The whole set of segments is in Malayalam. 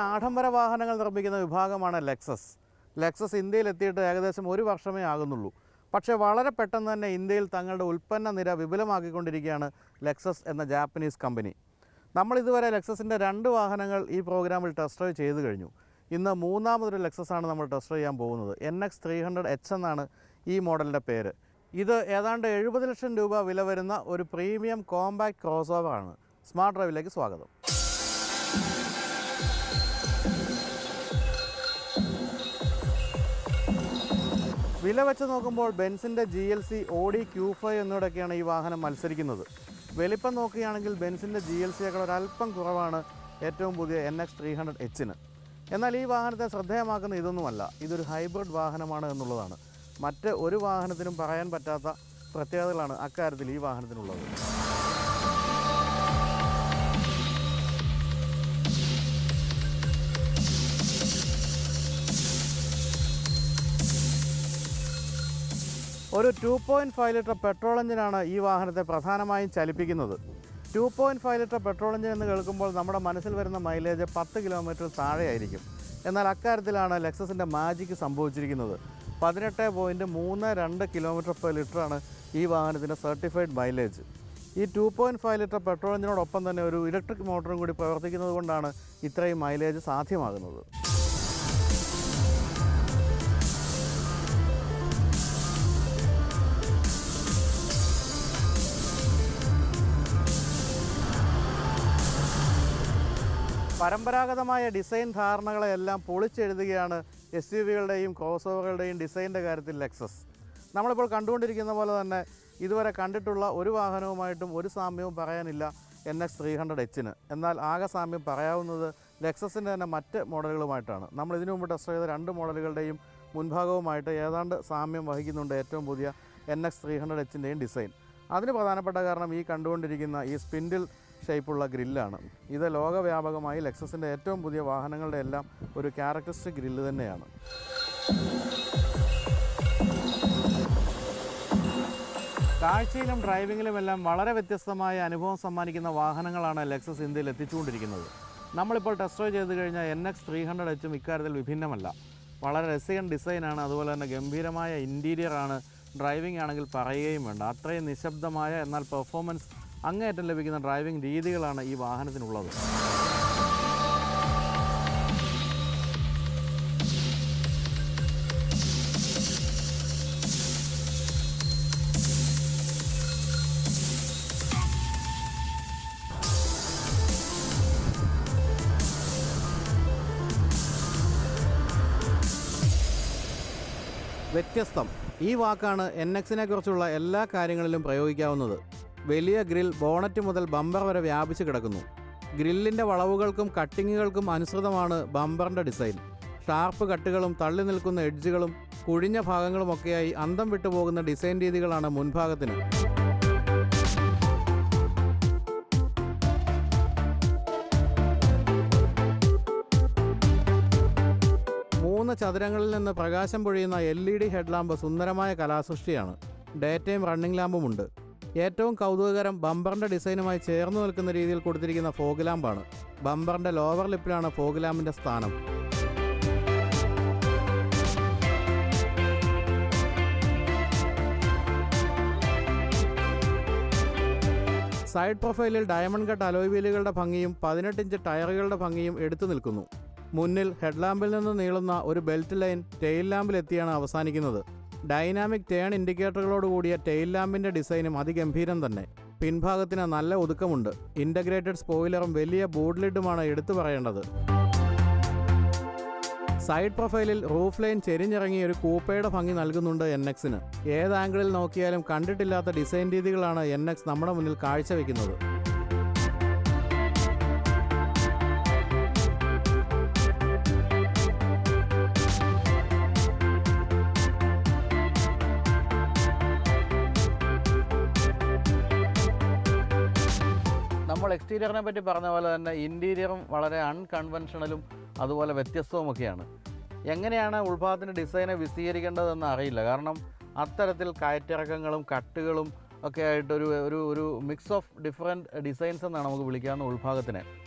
ആഡംബര വാഹനങ്ങൾ നിർമ്മിക്കുന്ന വിഭാഗമാണ് ലെക്സസ് ലെക്സസ് ഇന്ത്യയിൽ എത്തിയിട്ട് ഏകദേശം ഒരു വർഷമേ ആകുന്നുള്ളൂ പക്ഷേ വളരെ പെട്ടെന്ന് തന്നെ ഇന്ത്യയിൽ തങ്ങളുടെ ഉൽപ്പന്ന നിര വിപുലമാക്കിക്കൊണ്ടിരിക്കുകയാണ് ലെക്സസ് എന്ന ജാപ്പനീസ് കമ്പനി നമ്മൾ ഇതുവരെ ലെക്സസിൻ്റെ രണ്ട് വാഹനങ്ങൾ ഈ പ്രോഗ്രാമിൽ ടെസ്റ്റ് ഡ്രൈവ് ചെയ്തു കഴിഞ്ഞു ഇന്ന് മൂന്നാമതൊരു ലെക്സസ് ആണ് നമ്മൾ ടെസ്റ്റ് ഡ്രൈവ് ചെയ്യാൻ പോകുന്നത് N X three hundred H എന്നാണ് ഈ മോഡലിൻ്റെ പേര് ഇത് ഏതാണ്ട് എഴുപത് ലക്ഷം രൂപ വില വരുന്ന ഒരു പ്രീമിയം കോമ്പാക്ട് ക്രോസ് ഓവർ ആണ് സ്മാർട്ട് ഡ്രൈവിലേക്ക് സ്വാഗതം വില വെച്ച് നോക്കുമ്പോൾ ബെൻസിൻ്റെ G L C Audi Q five എന്നിവയൊക്കെയാണ് ഈ വാഹനം മത്സരിക്കുന്നത് വലിപ്പം നോക്കുകയാണെങ്കിൽ ബെൻസിൻ്റെ ജി എൽ സിയേക്കാൾ ഒരല്പം കുറവാണ് ഏറ്റവും പുതിയ എൻ എക്സ് ത്രീ ഹൺഡ്രഡ് എച്ചിന് എന്നാൽ ഈ വാഹനത്തെ ശ്രദ്ധേയമാക്കുന്ന ഇതൊന്നുമല്ല ഇതൊരു ഹൈബ്രിഡ് വാഹനമാണ് എന്നുള്ളതാണ് മറ്റ് ഒരു വാഹനത്തിനും പറയാൻ പറ്റാത്ത പ്രത്യേകതകളാണ് അക്കാര്യത്തിൽ ഈ വാഹനത്തിനുള്ളത് ഒരു two point five litre petrol എഞ്ചിനാണ് ഈ വാഹനത്തെ പ്രധാനമായും ചലിപ്പിക്കുന്നത് two point five litre petrol engine എന്ന് കേൾക്കുമ്പോൾ നമ്മുടെ മനസ്സിൽ വരുന്ന മൈലേജ് പത്ത് കിലോമീറ്റർ താഴെയായിരിക്കും എന്നാൽ അക്കാര്യത്തിലാണ് ലെക്സസിൻ്റെ മാജിക്ക് സംഭവിച്ചിരിക്കുന്നത് പതിനെട്ട് പോയിൻറ്റ് മൂന്ന് രണ്ട് കിലോമീറ്റർ പെർ ലിറ്ററാണ് ഈ വാഹനത്തിൻ്റെ സർട്ടിഫൈഡ് മൈലേജ് ഈ two point five litre petrol എഞ്ചിനോടൊപ്പം തന്നെ ഒരു ഇലക്ട്രിക് മോട്ടറും കൂടി പ്രവർത്തിക്കുന്നത് കൊണ്ടാണ് ഇത്രയും മൈലേജ് സാധ്യമാകുന്നത് പരമ്പരാഗതമായ ഡിസൈൻ ധാരണകളെല്ലാം പൊളിച്ചെഴുതുകയാണ് എസ് യു വികളുടെയും ക്രോസ് ഓവറുകളുടെയും ഡിസൈൻ്റെ കാര്യത്തിൽ ലെക്സസ് നമ്മളിപ്പോൾ കണ്ടുകൊണ്ടിരിക്കുന്ന പോലെ തന്നെ ഇതുവരെ കണ്ടിട്ടുള്ള ഒരു വാഹനവുമായിട്ടും ഒരു സാമ്യവും പറയാനില്ല എൻ എക്സ് ത്രീ ഹൺഡ്രഡ് എച്ചിന് എന്നാൽ ആകെ സാമ്യം പറയാവുന്നത് ലെക്സസിൻ്റെ തന്നെ മറ്റ് മോഡലുകളുമായിട്ടാണ് നമ്മൾ ഇതിനു മുമ്പ് ടെസ്റ്റ് ചെയ്ത രണ്ട് മോഡലുകളുടെയും മുൻഭാഗവുമായിട്ട് ഏതാണ്ട് സാമ്യം വഹിക്കുന്നുണ്ട് ഏറ്റവും പുതിയ എൻ എക്സ് ത്രീ ഹൺഡ്രഡ് എച്ചിൻ്റെയും ഡിസൈൻ അതിന് പ്രധാനപ്പെട്ട കാരണം ഈ കണ്ടുകൊണ്ടിരിക്കുന്ന ഈ സ്പിൻഡിൽ ഷേപ്പുള്ള ഗ്രില്ലാണ് ഇത് ലോകവ്യാപകമായി ലെക്സസിൻ്റെ ഏറ്റവും പുതിയ വാഹനങ്ങളുടെ എല്ലാം ഒരു ക്യാരക്ടറിസ്റ്റിക് ഗ്രില്ല് തന്നെയാണ് കാഴ്ചയിലും ഡ്രൈവിങ്ങിലും എല്ലാം വളരെ വ്യത്യസ്തമായ അനുഭവം സമ്മാനിക്കുന്ന വാഹനങ്ങളാണ് ലെക്സസ് ഇന്ത്യയിൽ എത്തിച്ചുകൊണ്ടിരിക്കുന്നത് നമ്മളിപ്പോൾ ടെസ്റ്റ് ഡ്രൈവ് ചെയ്ത് കഴിഞ്ഞാൽ എൻ എക്സ് ത്രീ ഹൺഡ്രഡ് എച്ചും ഇക്കാര്യത്തിൽ വിഭിന്നമല്ല വളരെ രസികൻ ഡിസൈനാണ് അതുപോലെ തന്നെ ഗംഭീരമായ ഇൻറ്റീരിയറാണ് ഡ്രൈവിംഗ് ആണെങ്കിൽ പറയുകയും വേണ്ട അത്രയും നിശബ്ദമായ എന്നാൽ പെർഫോമൻസ് അങ്ങേയറ്റം ലഭിക്കുന്ന ഡ്രൈവിംഗ് രീതികളാണ് ഈ വാഹനത്തിനുള്ളത് വ്യത്യസ്തം ഈ വാക്കാണ് എൻ എക്സിനെ കുറിച്ചുള്ള എല്ലാ കാര്യങ്ങളിലും പ്രയോഗിക്കാവുന്നത് വലിയ ഗ്രിൽ ബോണറ്റ് മുതൽ ബമ്പർ വരെ വ്യാപിച്ചു കിടക്കുന്നു ഗ്രില്ലിൻ്റെ വളവുകൾക്കും കട്ടിങ്ങുകൾക്കും അനുസൃതമാണ് ബമ്പറിൻ്റെ ഡിസൈൻ ഷാർപ്പ് കട്ടുകളും തള്ളി നിൽക്കുന്ന എഡ്ജുകളും കുഴിഞ്ഞ ഭാഗങ്ങളുമൊക്കെയായി അന്തം വിട്ടുപോകുന്ന ഡിസൈൻ രീതികളാണ് മുൻഭാഗത്തിന് മൂന്ന് ചതുരങ്ങളിൽ നിന്ന് പ്രകാശം പൊഴിയുന്ന എൽ ഇ ഡി ഹെഡ്ലാമ്പ് സുന്ദരമായ കലാസൃഷ്ടിയാണ് ഡേ ടൈം റണ്ണിംഗ് ലാമ്പുമുണ്ട് ഏറ്റവും കൗതുകകരം ബമ്പറിൻ്റെ ഡിസൈനുമായി ചേർന്ന് നിൽക്കുന്ന രീതിയിൽ കൊടുത്തിരിക്കുന്ന ഫോഗ് ലാമ്പാണ് ബമ്പറിൻ്റെ ലോവർ ലിപ്പിലാണ് ഫോഗ് ലാമ്പിൻ്റെ സ്ഥാനം സൈഡ് പ്രൊഫൈലിൽ ഡയമണ്ട് കട്ട് അലോയ് വീലുകളുടെ ഭംഗിയും പതിനെട്ട് ഇഞ്ച് ടയറുകളുടെ ഭംഗിയും എടുത്തു നിൽക്കുന്നു മുന്നിൽ ഹെഡ്ലാമ്പിൽ നിന്ന് നീളുന്ന ഒരു ബെൽറ്റ് ലൈൻ ടെയിൽ ലാമ്പിലെത്തിയാണ് അവസാനിക്കുന്നത് ഡൈനാമിക് ടേൺ ഇൻഡിക്കേറ്ററുകളോട് കൂടിയ ടെയിൽ ലാമ്പിന്റെ ഡിസൈനും അതിഗംഭീരം തന്നെ പിൻഭാഗത്തിന് നല്ല ഒതുക്കമുണ്ട് ഇന്റഗ്രേറ്റഡ് സ്പോയിലറും വലിയ ബോർഡ് ലിഡുമാണ് എടുത്തു പറയേണ്ടത് സൈഡ് പ്രൊഫൈലിൽ റൂഫ് ലൈൻ ചെരിഞ്ഞിറങ്ങി ഒരു കൂപ്പയുടെ ഭംഗി നൽകുന്നുണ്ട് എൻ എക്സിന് ഏത് ആംഗിളിൽ നോക്കിയാലും കണ്ടിട്ടില്ലാത്ത ഡിസൈൻ രീതികളാണ് എൻ എക്സ് നമ്മുടെ മുന്നിൽ കാഴ്ചവെക്കുന്നത് നമ്മൾ എക്സ്റ്റീരിയറിനെ പറ്റി പറഞ്ഞ പോലെ തന്നെ ഇൻറ്റീരിയറും വളരെ അൺകൺവെൻഷണലും അതുപോലെ വ്യത്യസ്തവുമൊക്കെയാണ് എങ്ങനെയാണ് ഉൾഭാഗത്തിൻ്റെ ഡിസൈനെ വിശദീകരിക്കേണ്ടതെന്ന് അറിയില്ല കാരണം അത്തരത്തിൽ കയറ്റിറക്കങ്ങളും കട്ടുകളും ഒക്കെ ആയിട്ടൊരു ഒരു ഒരു മിക്സ് ഓഫ് ഡിഫറെൻറ്റ് ഡിസൈൻസ് എന്നാണ് നമുക്ക് വിളിക്കാവുന്ന ഉൾഭാഗത്തിനെ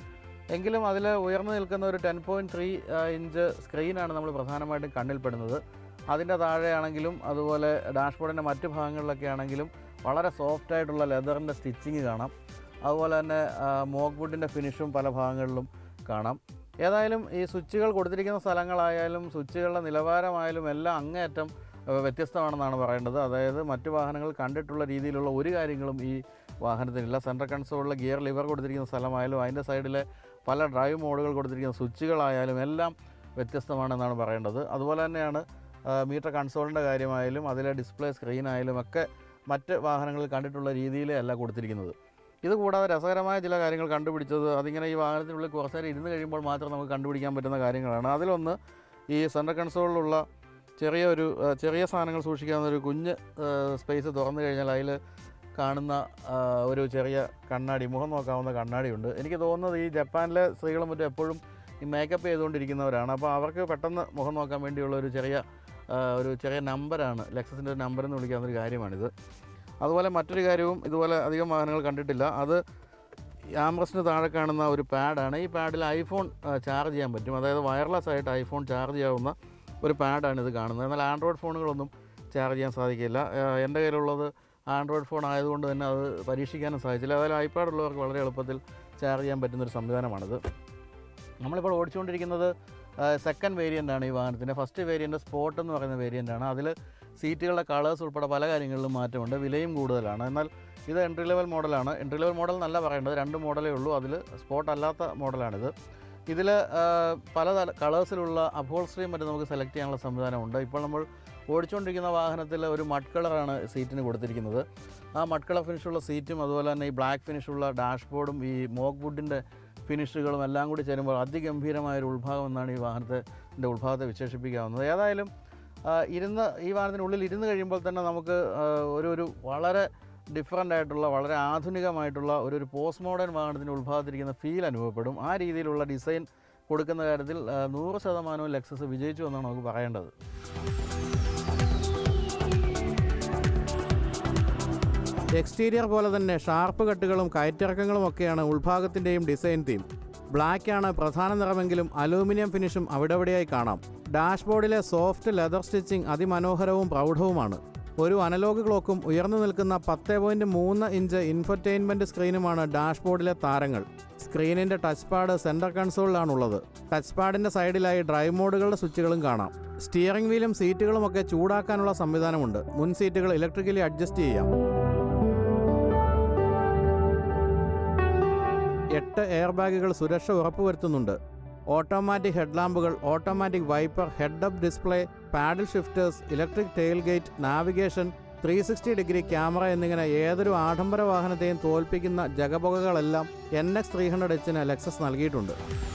എങ്കിലും അതിൽ ഉയർന്നു നിൽക്കുന്ന ഒരു ടെൻ പോയിൻറ്റ് ത്രീ ഇഞ്ച് സ്ക്രീനാണ് നമ്മൾ പ്രധാനമായിട്ടും കണ്ണിൽപ്പെടുന്നത് അതിൻ്റെ താഴെയാണെങ്കിലും അതുപോലെ ഡാഷ്ബോർഡിൻ്റെ മറ്റ് ഭാഗങ്ങളിലൊക്കെ ആണെങ്കിലും വളരെ സോഫ്റ്റ് ആയിട്ടുള്ള ലെതറിൻ്റെ സ്റ്റിച്ചിങ് കാണാം അതുപോലെ തന്നെ മോക്ക് വുഡിൻ്റെ ഫിനിഷും പല ഭാഗങ്ങളിലും കാണാം ഏതായാലും ഈ സ്വിച്ചുകൾ കൊടുത്തിരിക്കുന്ന സ്ഥലങ്ങളായാലും സ്വിച്ചുകളുടെ നിലവാരമായാലും എല്ലാം അങ്ങേയറ്റം ഏഹ്, വ്യത്യസ്തമാണെന്നാണ് പറയേണ്ടത് അതായത് മറ്റു വാഹനങ്ങൾ കണ്ടിട്ടുള്ള രീതിയിലുള്ള ഒരു കാര്യങ്ങളും ഈ വാഹനത്തിനില്ല സെൻട്രൽ കൺസോളിലെ ഗിയർ ലിവർ കൊടുത്തിരിക്കുന്ന സ്ഥലമായാലും അതിൻ്റെ സൈഡിലെ പല ഡ്രൈവ് മോഡുകൾ കൊടുത്തിരിക്കുന്ന സ്വിച്ചുകളായാലും എല്ലാം വ്യത്യസ്തമാണെന്നാണ് പറയേണ്ടത് അതുപോലെ തന്നെയാണ് മീറ്റർ കൺസോളിൻ്റെ കാര്യമായാലും അതിലെ ഡിസ്പ്ലേ സ്ക്രീൻ ആയാലും ഒക്കെ മറ്റ് വാഹനങ്ങളിൽ കണ്ടിട്ടുള്ള രീതിയിലേ അല്ല കൊടുത്തിരിക്കുന്നത് ഇത് കൂടാതെ രസകരമായ ചില കാര്യങ്ങൾ കണ്ടുപിടിച്ചത് അതിങ്ങനെ ഈ വാഹനത്തിനുള്ളിൽ കുറച്ച് നേരം ഇരുന്ന് കഴിയുമ്പോൾ മാത്രം നമുക്ക് കണ്ടുപിടിക്കാൻ പറ്റുന്ന കാര്യങ്ങളാണ് അതിലൊന്ന് ഈ സെൻട്രൽ കൺസോളിലുള്ള ചെറിയ ഒരു ആ, ചെറിയ സാധനങ്ങൾ സൂക്ഷിക്കാവുന്ന ഒരു കുഞ്ഞ് സ്പേസ് തുറന്നു കഴിഞ്ഞാൽ അതിൽ കാണുന്ന ആ, ഒരു ചെറിയ കണ്ണാടി മുഖം നോക്കാവുന്ന കണ്ണാടിയുണ്ട് എനിക്ക് തോന്നുന്നത് ഈ ജപ്പാനിലെ സ്ത്രീകളും മറ്റും എപ്പോഴും ഈ മേക്കപ്പ് ചെയ്തുകൊണ്ടിരിക്കുന്നവരാണ് അപ്പോൾ അവർക്ക് പെട്ടെന്ന് മുഖം നോക്കാൻ വേണ്ടിയുള്ള ഒരു ചെറിയ ആ, ഒരു ചെറിയ നമ്പറാണ് ലെക്സസിൻ്റെ ഒരു നമ്പർ എന്ന് വിളിക്കാവുന്ന ഒരു കാര്യമാണിത് അതുപോലെ മറ്റൊരു കാര്യവും ഇതുപോലെ അധികം വാഹനങ്ങൾ കണ്ടിട്ടില്ല അത് ആംബ്രസിന് താഴെ കാണുന്ന ഒരു പാഡാണ് ഈ പാഡിൽ ഐഫോൺ ആ, ചാർജ് ചെയ്യാൻ പറ്റും അതായത് വയർലെസ് ആയിട്ട് ഐഫോൺ ചാർജ് ചെയ്യാവുന്ന ഒരു പാഡാണ് ഇത് കാണുന്നത് എന്നാൽ ആൻഡ്രോയിഡ് ഫോണുകളൊന്നും ചാർജ് ചെയ്യാൻ സാധിക്കില്ല ആ, എൻ്റെ കയ്യിലുള്ളത് ആൻഡ്രോയിഡ് ഫോൺ ആയതുകൊണ്ട് തന്നെ അത് പരീക്ഷിക്കാനും സാധിച്ചില്ല അതായത് ഐപാഡ് ഉള്ളവർക്ക് വളരെ എളുപ്പത്തിൽ ചാർജ് ചെയ്യാൻ പറ്റുന്നൊരു സംവിധാനമാണിത് നമ്മളിപ്പോൾ ഓടിച്ചുകൊണ്ടിരിക്കുന്നത് സെക്കൻഡ് വേരിയൻ്റ് ആണ് ഈ വാഹനത്തിൻ്റെ ഫസ്റ്റ് വേരിയൻ്റ് സ്പോട്ട് എന്ന് പറയുന്ന വേരിയൻ്റ് ആണ് അതിൽ സീറ്റുകളുടെ കളേഴ്സ് ഉൾപ്പെടെ പല കാര്യങ്ങളിലും മാറ്റമുണ്ട് വിലയും കൂടുതലാണ് എന്നാൽ ഇത് എൻട്രി ലെവൽ മോഡലാണ് എൻട്രി ലെവൽ മോഡൽ എന്നല്ല പറയേണ്ടത് രണ്ട് മോഡലേ ഉള്ളൂ അതിൽ സ്പോട്ട് അല്ലാത്ത മോഡലാണിത് ഇതിൽ പല കളേഴ്സിലുള്ള അപ്പോൾസ്ട്രിയും മറ്റും നമുക്ക് സെലക്ട് ചെയ്യാനുള്ള സംവിധാനമുണ്ട് ഇപ്പോൾ നമ്മൾ ഓടിച്ചുകൊണ്ടിരിക്കുന്ന വാഹനത്തിൽ ഒരു മഡ് കളറാണ് സീറ്റിന് കൊടുത്തിരിക്കുന്നത് ആ മഡ് കളർ ഫിനിഷുള്ള സീറ്റും അതുപോലെ തന്നെ ഈ ബ്ലാക്ക് ഫിനിഷുള്ള ഡാഷ്ബോർഡും ഈ മോക്ക് വുഡിൻ്റെ ഫിനിഷുകളും എല്ലാം കൂടി ചേരുമ്പോൾ അതിഗംഭീരമായ ഒരു ഉത്ഭാഗം എന്നാണ് ഈ വാഹനത്തിൻ്റെ ഉത്ഭാഗത്തെ വിശേഷിപ്പിക്കാവുന്നത് ഏതായാലും ആ, ഇരുന്ന് ഈ വാഹനത്തിനുള്ളിൽ ഇരുന്ന് കഴിയുമ്പോൾ തന്നെ നമുക്ക് ആ, ഒരു ഒരു വളരെ ഡിഫറൻ്റ് ആയിട്ടുള്ള വളരെ ആധുനികമായിട്ടുള്ള ഒരു ഒരു പോസ്റ്റ് മോഡേൺ വാഹനത്തിൻ്റെ ഉത്ഭാഗത്തിരിക്കുന്ന ഫീൽ അനുഭവപ്പെടും ആ രീതിയിലുള്ള ഡിസൈൻ കൊടുക്കുന്ന കാര്യത്തിൽ ആ, നൂറ് ശതമാനവും ലെക്സസ് വിജയിച്ചു എന്നാണ് നമുക്ക് പറയേണ്ടത് എക്സ്റ്റീരിയർ പോലെ തന്നെ ഷാർപ്പ് കട്ടുകളും കയറ്റിറക്കങ്ങളും ഒക്കെയാണ് ഉൾഭാഗത്തിൻ്റെയും ഡിസൈൻ തീം ബ്ലാക്ക് ആണ് പ്രധാന നിറമെങ്കിലും അലൂമിനിയം ഫിനിഷും അവിടെവിടെയായി കാണാം ഡാഷ്ബോർഡിലെ സോഫ്റ്റ് ലെതർ സ്റ്റിച്ചിങ് അതിമനോഹരവും പ്രൗഢവുമാണ് ഒരു അനലോഗ് ക്ലോക്കും ഉയർന്നു നിൽക്കുന്ന പത്ത് പോയിന്റ് മൂന്ന് ഇഞ്ച് ഇൻഫർടൈൻമെന്റ് സ്ക്രീനുമാണ് ഡാഷ്ബോർഡിലെ താരങ്ങൾ സ്ക്രീനിന്റെ ടച്ച് പാഡ് സെന്റർ കൺസോളിലാണുള്ളത് ടച്ച് പാഡിന്റെ സൈഡിലായി ഡ്രൈവ് മോഡുകളുടെ സ്വിച്ചുകളും കാണാം സ്റ്റിയറിംഗ് വീലും സീറ്റുകളും ഒക്കെ ചൂടാക്കാനുള്ള സംവിധാനമുണ്ട് മുൻ സീറ്റുകൾ ഇലക്ട്രിക്കലി അഡ്ജസ്റ്റ് ചെയ്യാം എട്ട് എയർ ബാഗുകൾ സുരക്ഷ ഉറപ്പുവരുത്തുന്നുണ്ട് ഓട്ടോമാറ്റിക് ഹെഡ്ലാമ്പുകൾ automatic wiper head up display paddle shifters electric tail gate navigation three sixty degree camera എന്നിങ്ങനെ ഏതൊരു ആഡംബര വാഹനത്തെയും തോൽപ്പിക്കുന്ന ജഗപുകകളെല്ലാം എൻ എക്സ് ത്രീ ഹൺഡ്രഡ് എച്ചിന് ലെക്സസ് നൽകിയിട്ടുണ്ട്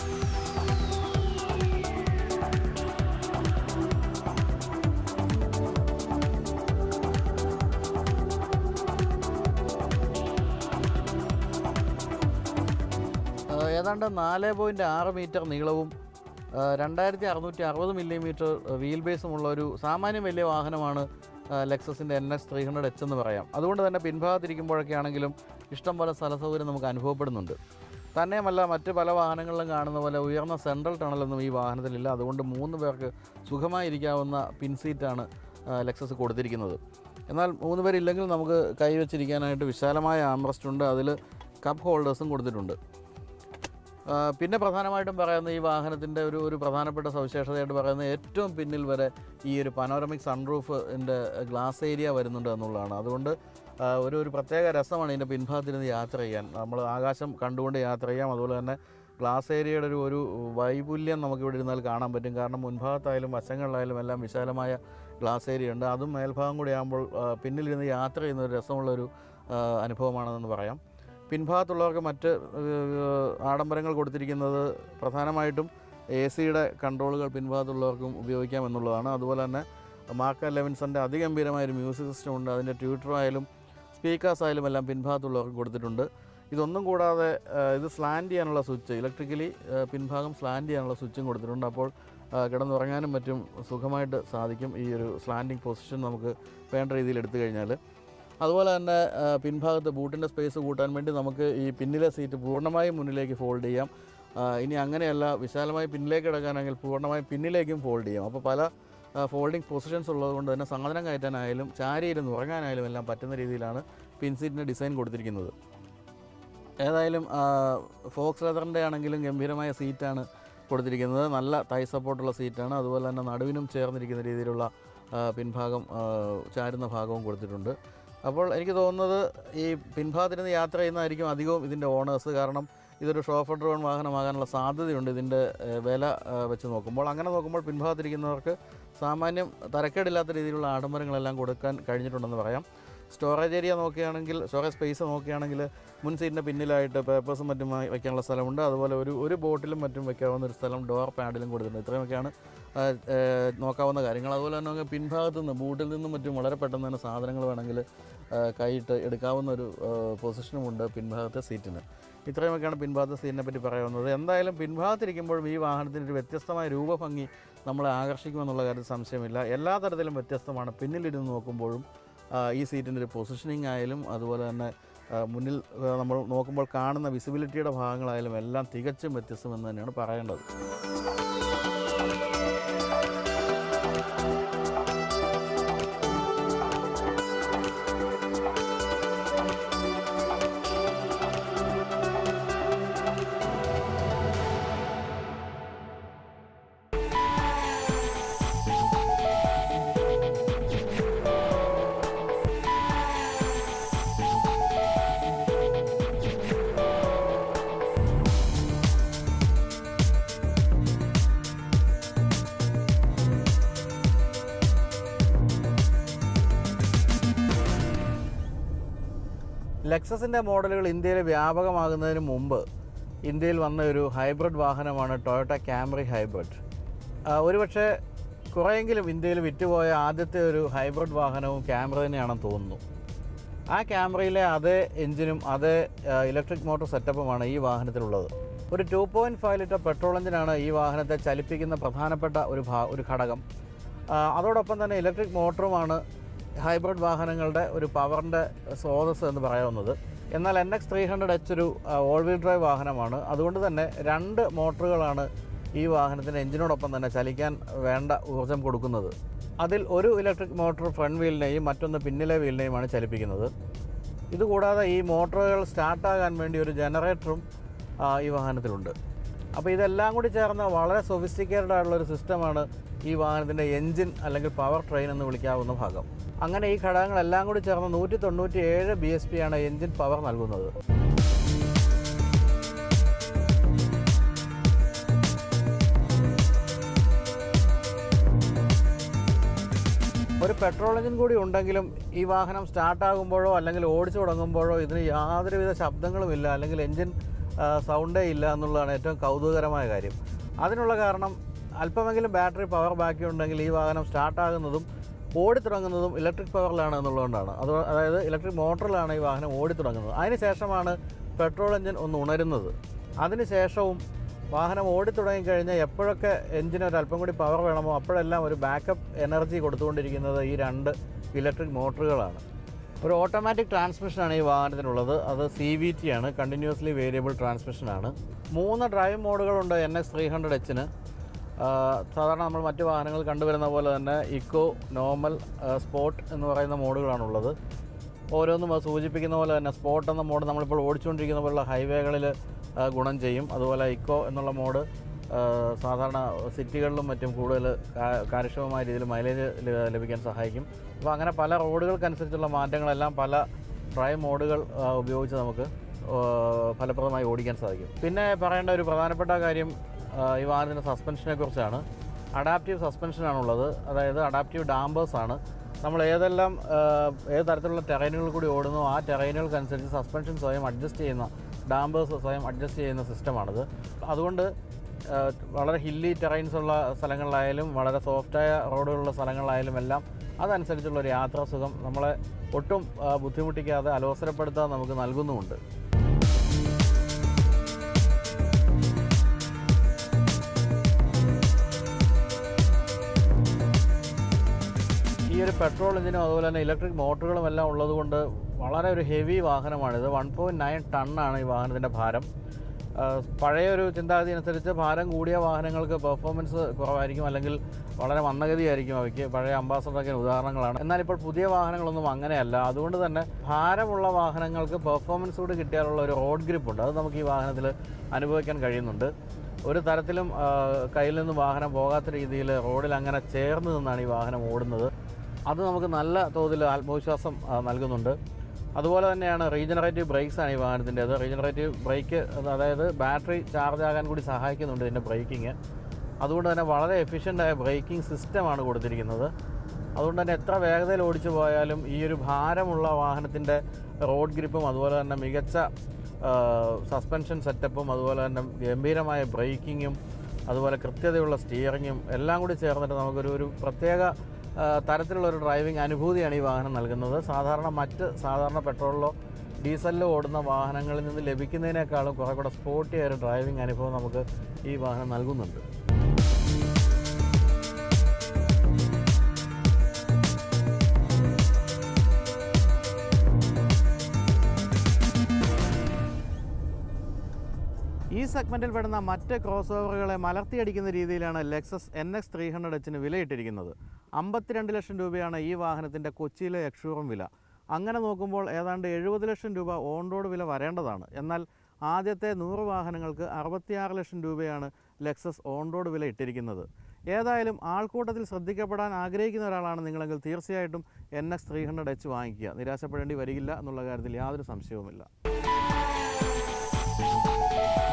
ഏഹ് ഏതാണ്ട് നാല് പോയിൻറ്റ് ആറ് മീറ്റർ നീളവും ഏഹ് രണ്ടായിരത്തി അറുന്നൂറ്റി അറുപത് മില്ലിമീറ്റർ വീൽ ബേസുമുള്ള ഒരു സാമാന്യം വലിയ വാഹനമാണ് ഏഹ് ലെക്സസിൻ്റെ N S three hundred H എന്ന് പറയാം അതുകൊണ്ട് തന്നെ പിൻഭാഗത്തിരിക്കുമ്പോഴൊക്കെ ആണെങ്കിലും ഇഷ്ടം പോലെ സ്ഥല സൗകര്യം നമുക്ക് അനുഭവപ്പെടുന്നുണ്ട് തന്നെയുമല്ല മറ്റ് പല വാഹനങ്ങളിലും കാണുന്ന പോലെ ഉയർന്ന സെൻട്രൽ ടണലൊന്നും ഈ വാഹനത്തിലില്ല അതുകൊണ്ട് മൂന്ന് പേർക്ക് സുഖമായിരിക്കാവുന്ന പിൻസീറ്റാണ് ലെക്സസ് കൊടുത്തിരിക്കുന്നത് എന്നാൽ മൂന്ന് പേരില്ലെങ്കിൽ നമുക്ക് കൈവച്ചിരിക്കാനായിട്ട് വിശാലമായ ആംറസ്റ്റ് ഉണ്ട് അതിൽ കപ്പ് ഹോൾഡേഴ്സും കൊടുത്തിട്ടുണ്ട് ആ, പിന്നെ പ്രധാനമായിട്ടും പറയുന്ന ഈ വാഹനത്തിൻ്റെ ഒരു ഒരു പ്രധാനപ്പെട്ട സവിശേഷതയായിട്ട് പറയുന്നത് ഏറ്റവും പിന്നിൽ വരെ ഈ ഒരു പനോറമിക് സൺറൂഫിൻ്റെ ഗ്ലാസ് ഏരിയ വരുന്നുണ്ട് എന്നുള്ളതാണ് അതുകൊണ്ട് ആ, ഒരു ഒരു പ്രത്യേക രസമാണ് ഇതിൻ്റെ പിൻഭാഗത്തിരുന്ന് യാത്ര ചെയ്യാൻ നമ്മൾ ആകാശം കണ്ടുകൊണ്ട് യാത്ര ചെയ്യാം അതുപോലെ തന്നെ ഗ്ലാസ് ഏരിയയുടെ ഒരു ഒരു വൈപുല്യം നമുക്ക് ഇവിടെ ഇരുന്നാൽ കാണാൻ പറ്റും കാരണം മുൻഭാഗത്തായാലും വശങ്ങളിലായാലും എല്ലാം വിശാലമായ ഗ്ലാസ് ഏരിയ ഉണ്ട് അതും മേൽഭാഗം കൂടി ആകുമ്പോൾ ആ, പിന്നിലിരുന്ന് യാത്ര ചെയ്യുന്ന ഒരു രസമുള്ളൊരു ആ, അനുഭവമാണെന്ന് പറയാം പിൻഭാഗത്തുള്ളവർക്ക് മറ്റ് ഏഹ്, ആഡംബരങ്ങൾ കൊടുത്തിരിക്കുന്നത് പ്രധാനമായിട്ടും എ സിയുടെ കൺട്രോളുകൾ പിൻഭാഗത്തുള്ളവർക്കും ഉപയോഗിക്കാം എന്നുള്ളതാണ് അതുപോലെ തന്നെ മാർക്ക് ലെവിൻസൻ്റെ അതിഗംഭീരമായ ഒരു മ്യൂസിക് സിസ്റ്റം ഉണ്ട് അതിൻ്റെ ട്യൂട്ടർ ആയാലും സ്പീക്കേഴ്സ് ആയാലും എല്ലാം പിൻഭാഗത്തുള്ളവർക്ക് കൊടുത്തിട്ടുണ്ട് ഇതൊന്നും കൂടാതെ ഏഹ്, ഇത് സ്ലാൻഡ് ചെയ്യാനുള്ള സ്വിച്ച് ഇലക്ട്രിക്കലി ഏഹ്, പിൻഭാഗം സ്ലാൻഡ് ചെയ്യാനുള്ള സ്വിച്ചും കൊടുത്തിട്ടുണ്ട് അപ്പോൾ ഏഹ്, കിടന്നുറങ്ങാനും മറ്റും സുഖമായിട്ട് സാധിക്കും ഈ ഒരു സ്ലാൻഡിങ് പൊസിഷൻ നമുക്ക് വേണ്ട രീതിയിൽ എടുത്തു കഴിഞ്ഞാൽ അതുപോലെ തന്നെ ആ, പിൻഭാഗത്ത് ബൂട്ടിൻ്റെ സ്പേസ് കൂട്ടാൻ വേണ്ടി നമുക്ക് ഈ പിന്നിലെ സീറ്റ് പൂർണ്ണമായും മുന്നിലേക്ക് ഫോൾഡ് ചെയ്യാം ആ, ഇനി അങ്ങനെയല്ല വിശാലമായി പിന്നിലേക്ക് കിടക്കാനെങ്കിൽ പൂർണ്ണമായും പിന്നിലേക്കും ഫോൾഡ് ചെയ്യും അപ്പോൾ പല ഫോൾഡിംഗ് പൊസിഷൻസ് ഉള്ളതുകൊണ്ട് തന്നെ സാധനം കയറ്റാനായാലും ചാരിയിരുന്ന് ഉറങ്ങാനായാലും എല്ലാം പറ്റുന്ന രീതിയിലാണ് പിൻസീറ്റിൻ്റെ ഡിസൈൻ കൊടുത്തിരിക്കുന്നത് ഏതായാലും ഫോക്സ് ലെതറിൻ്റെ ആണെങ്കിലും ഗംഭീരമായ സീറ്റാണ് കൊടുത്തിരിക്കുന്നത് നല്ല തൈ സപ്പോർട്ടുള്ള സീറ്റാണ് അതുപോലെ തന്നെ നടുവിനും ചേർന്നിരിക്കുന്ന രീതിയിലുള്ള ആ, പിൻഭാഗം ആ, ചാരുന്ന ഭാഗവും കൊടുത്തിട്ടുണ്ട് അപ്പോൾ എനിക്ക് തോന്നുന്നത് ഈ പിൻഭാഗത്തിരുന്ന് യാത്ര ചെയ്യുന്നതായിരിക്കും അധികവും ഇതിൻ്റെ ഓണേഴ്സ് കാരണം ഇതൊരു ഷോഫർ ഡ്രോൺ വാഹനമാകാനുള്ള സാധ്യതയുണ്ട് ഇതിൻ്റെ ഏഹ്, വില ആ, വെച്ച് നോക്കുമ്പോൾ അങ്ങനെ നോക്കുമ്പോൾ പിൻഭാഗത്തിരിക്കുന്നവർക്ക് സാമാന്യം തരക്കേടില്ലാത്ത രീതിയിലുള്ള ആഡംബരങ്ങളെല്ലാം കൊടുക്കാൻ കഴിഞ്ഞിട്ടുണ്ടെന്ന് പറയാം സ്റ്റോറേജ് ഏരിയ നോക്കുകയാണെങ്കിൽ സ്റ്റോറേജ് സ്പേസ് നോക്കുകയാണെങ്കിൽ മുൻ സീറ്റിൻ്റെ പിന്നിലായിട്ട് പേപ്പേഴ്സും മറ്റും വാ- വയ്ക്കാനുള്ള സ്ഥലമുണ്ട് അതുപോലെ ഒരു ഒരു ബോട്ടിലും മറ്റും വയ്ക്കാവുന്ന ഒരു സ്ഥലം ഡോർ പാഡിലും കൊടുത്തിട്ടുണ്ട് ഇത്രയൊക്കെയാണ് ആ, ഏ, നോക്കാവുന്ന കാര്യങ്ങൾ അതുപോലെ തന്നെ നമുക്ക് പിൻഭാഗത്തു നിന്ന് ബൂട്ടിൽ നിന്നും മറ്റും വളരെ പെട്ടെന്ന് തന്നെ സാധനങ്ങൾ വേണമെങ്കിൽ ആ, കൈയിട്ട് എടുക്കാവുന്ന ഒരു ആ, പൊസിഷനുമുണ്ട് പിൻഭാഗത്തെ സീറ്റിന് ഇത്രയുമൊക്കെയാണ് പിൻഭാഗത്തെ സീറ്റിനെ പറ്റി പറയാവുന്നത് എന്തായാലും പിൻഭാഗത്തിരിക്കുമ്പോഴും ഈ വാഹനത്തിൻ്റെ ഒരു വ്യത്യസ്തമായ രൂപഭംഗി നമ്മളെ ആകർഷിക്കുമെന്നുള്ള കാര്യത്തിൽ സംശയമില്ല എല്ലാ തരത്തിലും വ്യത്യസ്തമാണ് പിന്നിലിരുന്ന് നോക്കുമ്പോഴും ആ, ഈ സീറ്റിൻ്റെ ഒരു പൊസിഷനിങ് ആയാലും അതുപോലെ തന്നെ ആ, മുന്നിൽ ആ, നമ്മൾ നോക്കുമ്പോൾ കാണുന്ന വിസിബിലിറ്റിയുടെ ഭാഗങ്ങളായാലും എല്ലാം തികച്ചും വ്യത്യസ്തമെന്ന് തന്നെയാണ് പറയേണ്ടത് ലെക്സസിൻ്റെ മോഡലുകൾ ഇന്ത്യയിൽ വ്യാപകമാകുന്നതിന് മുമ്പ് ഇന്ത്യയിൽ വന്ന ഒരു ഹൈബ്രിഡ് വാഹനമാണ് ടൊയോട്ട ക്യാമറി ഹൈബ്രിഡ് ആ, ഒരുപക്ഷെ കുറേയെങ്കിലും ഇന്ത്യയിൽ വിറ്റുപോയ ആദ്യത്തെ ഒരു ഹൈബ്രിഡ് വാഹനവും ക്യാമറ തന്നെയാണെന്ന് തോന്നുന്നു ആ ക്യാമറയിലെ അതേ എഞ്ചിനും അതേ ഇലക്ട്രിക് മോട്ടോർ സെറ്റപ്പുമാണ് ഈ വാഹനത്തിലുള്ളത് ഒരു two point five litre petrol എഞ്ചിനാണ് ഈ വാഹനത്തെ ചലിപ്പിക്കുന്ന പ്രധാനപ്പെട്ട ഒരു ഭാ ഒരു ഘടകം ആ, അതോടൊപ്പം തന്നെ ഇലക്ട്രിക് മോട്ടറുമാണ് ഹൈബ്രിഡ് വാഹനങ്ങളുടെ ഒരു പവറിൻ്റെ സ്രോതസ് എന്ന് പറയാവുന്നത് എന്നാൽ N X three hundred H ഒരു ഓൾ വീൽ ഡ്രൈവ് വാഹനമാണ് അതുകൊണ്ട് തന്നെ രണ്ട് മോട്ടറുകളാണ് ഈ വാഹനത്തിന് എഞ്ചിനോടൊപ്പം തന്നെ ചലിക്കാൻ വേണ്ട ഊർജം കൊടുക്കുന്നത് അതിൽ ഒരു ഇലക്ട്രിക് മോട്ടോർ ഫ്രണ്ട് വീലിനെയും മറ്റൊന്ന് പിന്നിലെ വീലിനെയുമാണ് ചലിപ്പിക്കുന്നത് ഇതുകൂടാതെ ഈ മോട്ടോറുകൾ സ്റ്റാർട്ടാകാൻ വേണ്ടി ഒരു ജനറേറ്ററും ആ, ഈ വാഹനത്തിലുണ്ട് അപ്പോൾ ഇതെല്ലാം കൂടി ചേർന്ന വളരെ സൊഫിസ്റ്റിക്കേറ്റഡ് ആയിട്ടുള്ള ഒരു സിസ്റ്റമാണ് ഈ വാഹനത്തിൻ്റെ എൻജിൻ അല്ലെങ്കിൽ പവർ ട്രെയിൻ എന്ന് വിളിക്കാവുന്ന ഭാഗം അങ്ങനെ ഈ ഘടകങ്ങളെല്ലാം കൂടി ചേർന്ന് നൂറ്റി തൊണ്ണൂറ്റി ഏഴ് ബി എസ് പി ആണ് എൻജിൻ പവർ നൽകുന്നത് ഒരു പെട്രോൾ എഞ്ചിൻ കൂടി ഉണ്ടെങ്കിലും ഈ വാഹനം സ്റ്റാർട്ടാകുമ്പോഴോ അല്ലെങ്കിൽ ഓടിച്ചു തുടങ്ങുമ്പോഴോ ഇതിന് യാതൊരുവിധ ശബ്ദങ്ങളുമില്ല അല്ലെങ്കിൽ എൻജിൻ ആ, സൗണ്ടേ ഇല്ല എന്നുള്ളതാണ് ഏറ്റവും കൗതുകകരമായ കാര്യം അതിനുള്ള കാരണം അല്പമെങ്കിലും ബാറ്ററി പവർ ബാക്കി ഉണ്ടെങ്കിൽ ഈ വാഹനം സ്റ്റാർട്ടാകുന്നതും ഓടിത്തുടങ്ങുന്നതും ഇലക്ട്രിക് പവറിലാണ് എന്നുള്ളതുകൊണ്ടാണ് അത് അതായത് ഇലക്ട്രിക് മോട്ടറിലാണ് ഈ വാഹനം ഓടിത്തുടങ്ങുന്നത് അതിന് ശേഷമാണ് പെട്രോൾ എഞ്ചിൻ ഒന്ന് ഉണരുന്നത് അതിന് ശേഷവും വാഹനം ഓടിത്തുടങ്ങിക്കഴിഞ്ഞാൽ എപ്പോഴൊക്കെ എഞ്ചിന് ഒരു അല്പം കൂടി പവർ വേണമോ അപ്പോഴെല്ലാം ഒരു ബാക്കപ്പ് എനർജി കൊടുത്തുകൊണ്ടിരിക്കുന്നത് ഈ രണ്ട് ഇലക്ട്രിക് മോട്ടറുകളാണ് ഒരു ഓട്ടോമാറ്റിക് ട്രാൻസ്മിഷനാണ് ഈ വാഹനത്തിനുള്ളത് അത് സി വി ടി ആണ് കണ്ടിന്യൂസ്ലി വേരിയബിൾ ട്രാൻസ്മിഷനാണ് മൂന്ന് ഡ്രൈവ് മോഡുകളുണ്ട് എൻ എക്സ് ത്രീ ഹൺഡ്രഡ് എച്ചിന് സാധാരണ നമ്മൾ മറ്റു വാഹനങ്ങൾ കണ്ടുവരുന്ന പോലെ തന്നെ ഇക്കോ നോർമൽ സ്പോട്ട് എന്ന് പറയുന്ന മോഡുകളാണുള്ളത് ഓരോന്നും അത് സൂചിപ്പിക്കുന്ന പോലെ തന്നെ സ്പോട്ട് എന്ന മോഡ് നമ്മളിപ്പോൾ ഓടിച്ചുകൊണ്ടിരിക്കുന്ന പോലുള്ള ഹൈവേകളിൽ ഗുണം ചെയ്യും അതുപോലെ ഇക്കോ എന്നുള്ള മോഡ് ആ, സാധാരണ സിറ്റികളിലും മറ്റും കൂടുതൽ കാ- കാര്യക്ഷമമായ രീതിയിൽ മൈലേജ് ല- ലഭിക്കാൻ സഹായിക്കും അപ്പോൾ അങ്ങനെ പല റോഡുകൾക്കനുസരിച്ചുള്ള മാറ്റങ്ങളെല്ലാം പല ഡ്രൈവ് മോഡുകൾ ആ, ഉപയോഗിച്ച് നമുക്ക് ആ, ഫലപ്രദമായി ഓടിക്കാൻ സാധിക്കും പിന്നെ പറയേണ്ട ഒരു പ്രധാനപ്പെട്ട കാര്യം ആ, ഈ വാഹനത്തിൻ്റെ സസ്പെൻഷനെ കുറിച്ചാണ് അഡാപ്റ്റീവ് സസ്പെൻഷനാണുള്ളത് അതായത് അഡാപ്റ്റീവ് ഡാമ്പേഴ്സ് ആണ് നമ്മൾ ഏതെല്ലാം ആ, ഏത് തരത്തിലുള്ള ടെറൈനുകൾ കൂടി ഓടുന്നോ ആ ടെറൈനുകൾക്കനുസരിച്ച് സസ്പെൻഷൻ സ്വയം അഡ്ജസ്റ്റ് ചെയ്യുന്ന ഡാമ്പേഴ്സ് സ്വയം അഡ്ജസ്റ്റ് ചെയ്യുന്ന സിസ്റ്റമാണിത് അതുകൊണ്ട് ആ, വളരെ ഹില്ലി ടെറൈൻസ് ഉള്ള സ്ഥലങ്ങളിലായാലും വളരെ സോഫ്റ്റായ റോഡുകളുള്ള സ്ഥലങ്ങളിലായാലും എല്ലാം അതനുസരിച്ചുള്ള ഒരു യാത്രാസുഖം നമ്മളെ ഒട്ടും ആ, ബുദ്ധിമുട്ടിക്കാതെ അലോസരപ്പെടുത്താതെ നമുക്ക് നൽകുന്നുമുണ്ട് ഈ ഒരു പെട്രോൾ എഞ്ചിനും അതുപോലെ തന്നെ ഇലക്ട്രിക് മോട്ടറുകളും എല്ലാം ഉള്ളതുകൊണ്ട് വളരെ ഒരു ഹെവി വാഹനമാണിത് വൺ പോയിൻറ്റ് നയൻ ടണ്ണാണ് ഈ വാഹനത്തിൻ്റെ ഭാരം ആ, പഴയൊരു ചിന്താഗതി അനുസരിച്ച് ഭാരം കൂടിയ വാഹനങ്ങൾക്ക് പെർഫോമൻസ് കുറവായിരിക്കും അല്ലെങ്കിൽ വളരെ മന്ദഗതിയായിരിക്കും അവയ്ക്ക് പഴയ അംബാസഡറൊക്കെ ഉദാഹരണങ്ങളാണ് എന്നാൽ ഇപ്പോൾ പുതിയ വാഹനങ്ങളൊന്നും അങ്ങനെയല്ല അതുകൊണ്ട് തന്നെ ഭാരമുള്ള വാഹനങ്ങൾക്ക് പെർഫോമൻസ് കൂടി കിട്ടിയാലുള്ള ഒരു റോഡ് ഗ്രിപ്പ് ഉണ്ട് അത് നമുക്ക് ഈ വാഹനത്തിൽ അനുഭവിക്കാൻ കഴിയുന്നുണ്ട് ഒരു തരത്തിലും ആ, കയ്യിൽ നിന്ന് വാഹനം പോകാത്ത രീതിയിൽ റോഡിൽ അങ്ങനെ ചേർന്ന് നിന്നാണ് ഈ വാഹനം ഓടുന്നത് അത് നമുക്ക് നല്ല തോതിൽ ആത്മവിശ്വാസം ആ, നൽകുന്നുണ്ട് അതുപോലെ തന്നെയാണ് റീജനറേറ്റീവ് ബ്രേക്സ് ആണ് ഈ വാഹനത്തിൻ്റെത് റീജനറേറ്റീവ് ബ്രേക്ക് അതായത് ബാറ്ററി ചാർജ് ആകാൻ കൂടി സഹായിക്കുന്നുണ്ട് ഇതിൻ്റെ ബ്രേക്കിങ് അതുകൊണ്ട് തന്നെ വളരെ എഫിഷ്യൻ്റായ ബ്രേക്കിംഗ് സിസ്റ്റമാണ് കൊടുത്തിരിക്കുന്നത് അതുകൊണ്ട് തന്നെ എത്ര വേഗതയിൽ ഓടിച്ചു പോയാലും ഈ ഒരു ഭാരമുള്ള വാഹനത്തിൻ്റെ റോഡ് ഗ്രിപ്പും അതുപോലെ തന്നെ മികച്ച സസ്പെൻഷൻ സെറ്റപ്പും അതുപോലെ തന്നെ ഗംഭീരമായ ബ്രേക്കിങ്ങും അതുപോലെ കൃത്യതയുള്ള സ്റ്റിയറിങ്ങും എല്ലാം കൂടി ചേർന്നിട്ട് നമുക്കൊരു ഒരു പ്രത്യേക ആ, തരത്തിലുള്ള ഒരു ഡ്രൈവിംഗ് അനുഭൂതിയാണ് ഈ വാഹനം നൽകുന്നത് സാധാരണ മറ്റ് സാധാരണ പെട്രോളിലോ ഡീസലിലോ ഓടുന്ന വാഹനങ്ങളിൽ നിന്ന് ലഭിക്കുന്നതിനേക്കാളും കുറേ കൂടെ സ്പോർട്ടിയായ ഒരു ഡ്രൈവിംഗ് അനുഭവം നമുക്ക് ഈ വാഹനം നൽകുന്നുണ്ട് ഈ സെഗ്മെൻറ്റിൽ പെടുന്ന മറ്റ് ക്രോസ് ഓവറുകളെ മലർത്തിയടിക്കുന്ന രീതിയിലാണ് Lexus N X three hundred എച്ചിന് വിലയിട്ടിരിക്കുന്നത് അമ്പത്തിരണ്ട് ലക്ഷം രൂപയാണ് ഈ വാഹനത്തിൻ്റെ കൊച്ചിയിലെ എക്സ്ഷോറൂം വില അങ്ങനെ നോക്കുമ്പോൾ ഏതാണ്ട് എഴുപത് ലക്ഷം രൂപ ഓൺ റോഡ് വില വരേണ്ടതാണ് എന്നാൽ ആദ്യത്തെ നൂറ് വാഹനങ്ങൾക്ക് അറുപത്തിയാറ് ലക്ഷം രൂപയാണ് ലെക്സസ് ഓൺ റോഡ് വില ഇട്ടിരിക്കുന്നത് ഏതായാലും ആൾക്കൂട്ടത്തിൽ ശ്രദ്ധിക്കപ്പെടാൻ ആഗ്രഹിക്കുന്ന ഒരാളാണ് നിങ്ങളെങ്കിൽ തീർച്ചയായിട്ടും N X three hundred H വാങ്ങിക്കുക നിരാശപ്പെടേണ്ടി വരികില്ല എന്നുള്ള കാര്യത്തിൽ യാതൊരു സംശയവുമില്ല